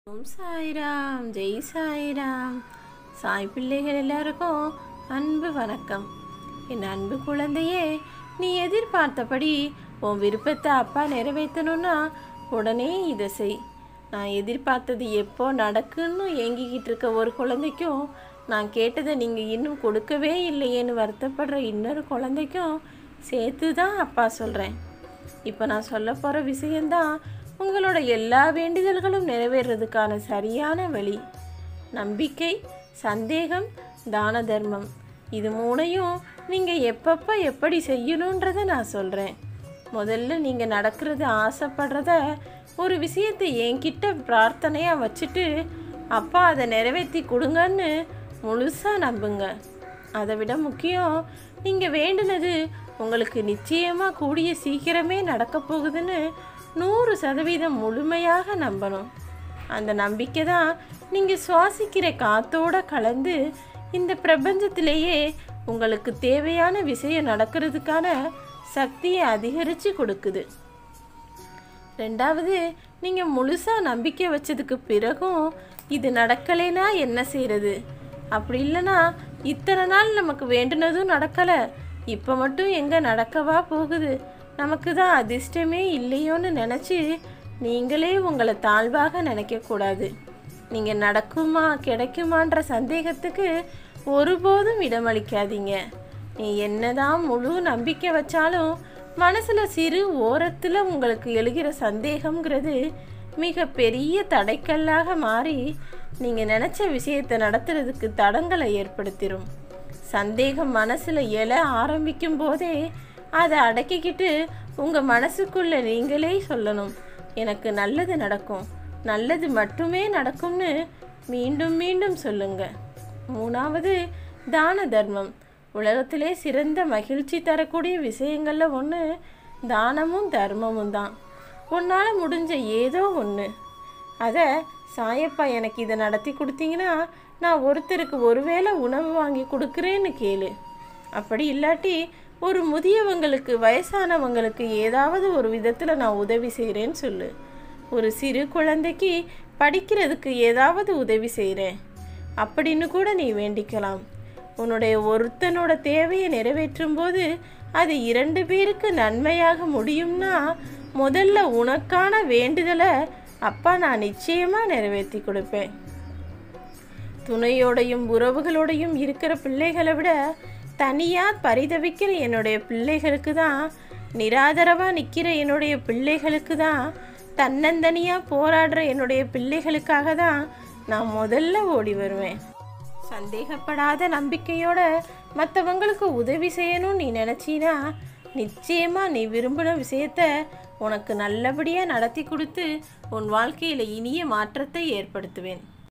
ஓம் சாய்ராம் ஜெய் சாய்ராம் சாய் பிள்ளைகள் எல்லாருக்கும் அன்பு வணக்கம் என் அன்பு குழந்தையே நீ எதிர்பார்த்தபடி உன் விருப்பத்தை அப்பா நிறைவேற்றணும்னா உடனே இதை செய் நான் எதிர்பார்த்தது எப்போ நடக்குன்னு ஏங்கிக்கிட்டு இருக்க ஒரு குழந்தைக்கும் நான் கேட்டதை நீங்கள் இன்னும் கொடுக்கவே இல்லையேன்னு வருத்தப்படுற இன்னொரு குழந்தைக்கும் சேர்த்து தான் அப்பா சொல்கிறேன் இப்போ நான் சொல்ல போகிற விஷயந்தான் உங்களோட எல்லா வேண்டுதல்களும் நிறைவேறதுக்கான சரியான வழி நம்பிக்கை சந்தேகம் தான தர்மம் இது மூணையும் நீங்கள் எப்பப்போ எப்படி செய்யணுன்றதை நான் சொல்கிறேன் முதல்ல நீங்கள் நடக்கிறது ஆசைப்படுறத ஒரு விஷயத்தை என்கிட்ட பிரார்த்தனையாக வச்சுட்டு அப்பா அதை நிறைவேற்றி கொடுங்கன்னு முழுசாக நம்புங்க அதை விட முக்கியம் நீங்கள் வேண்டுனது உங்களுக்கு நிச்சயமாக கூடிய சீக்கிரமே நடக்க போகுதுன்னு நூறு சதவீதம் முழுமையாக நம்பணும் அந்த நம்பிக்கை தான் நீங்கள் சுவாசிக்கிற காத்தோட கலந்து இந்த பிரபஞ்சத்திலேயே உங்களுக்கு தேவையான விஷயம் நடக்கிறதுக்கான சக்தியை அதிகரித்து கொடுக்குது ரெண்டாவது நீங்கள் முழுசாக நம்பிக்கை வச்சதுக்கு பிறகும் இது நடக்கலைன்னா என்ன செய்கிறது அப்படி இல்லைன்னா இத்தனை நாள் நமக்கு வேண்டுனதும் நடக்கலை இப்போ மட்டும் எங்கே நடக்கவா போகுது நமக்கு தான் அதிர்ஷ்டமே இல்லையோன்னு நினச்சி நீங்களே உங்களை தாழ்வாக நினைக்கக்கூடாது நீங்கள் நடக்குமா கிடைக்குமான்ற சந்தேகத்துக்கு ஒருபோதும் இடமளிக்காதீங்க நீ என்னதான் முழு நம்பிக்கை வச்சாலும் மனசில் சிறு ஓரத்தில் உங்களுக்கு எழுகிற சந்தேகம்ங்கிறது மிக பெரிய தடைக்கல்லாக மாறி நீங்கள் நினச்ச விஷயத்தை நடத்துறதுக்கு தடங்களை ஏற்படுத்திடும் சந்தேகம் மனசில் எழ ஆரம்பிக்கும் போதே அதை அடக்கிக்கிட்டு உங்கள் மனசுக்குள்ள நீங்களே சொல்லணும் எனக்கு நல்லது நடக்கும் நல்லது மட்டுமே நடக்கும்னு மீண்டும் மீண்டும் சொல்லுங்க மூணாவது தான தர்மம் உலகத்திலே சிறந்த மகிழ்ச்சி தரக்கூடிய விஷயங்களில் ஒன்று தானமும் தர்மமும் தான் உன்னால் முடிஞ்ச ஏதோ ஒன்று அதை சாயப்பா எனக்கு இதை நடத்தி கொடுத்தீங்கன்னா நான் ஒருத்தருக்கு ஒருவேளை உணவு வாங்கி கொடுக்குறேன்னு கேளு அப்படி இல்லாட்டி ஒரு முதியவங்களுக்கு வயசானவங்களுக்கு ஏதாவது ஒரு விதத்தில் நான் உதவி செய்கிறேன்னு சொல்லு ஒரு சிறு குழந்தைக்கு படிக்கிறதுக்கு ஏதாவது உதவி செய்கிறேன் அப்படின்னு கூட நீ வேண்டிக்கலாம் உன்னுடைய ஒருத்தனோட தேவையை நிறைவேற்றும் போது அது இரண்டு பேருக்கு நன்மையாக முடியும்னா முதல்ல உனக்கான வேண்டுதலை அப்பா நான் நிச்சயமாக நிறைவேற்றி கொடுப்பேன் துணையோடையும் உறவுகளோடையும் இருக்கிற பிள்ளைகளை விட தனியாக பரிதவிக்கிற என்னுடைய பிள்ளைகளுக்கு தான் நிராதரவாக நிற்கிற என்னுடைய பிள்ளைகளுக்கு தான் தன்னந்தனியாக போராடுற என்னுடைய பிள்ளைகளுக்காக தான் நான் முதல்ல ஓடி வருவேன் சந்தேகப்படாத நம்பிக்கையோட மற்றவங்களுக்கு உதவி செய்யணும்னு நீ நினச்சினா நிச்சயமாக நீ விரும்பின விஷயத்த உனக்கு நல்லபடியாக நடத்தி கொடுத்து உன் வாழ்க்கையில் இனிய மாற்றத்தை ஏற்படுத்துவேன்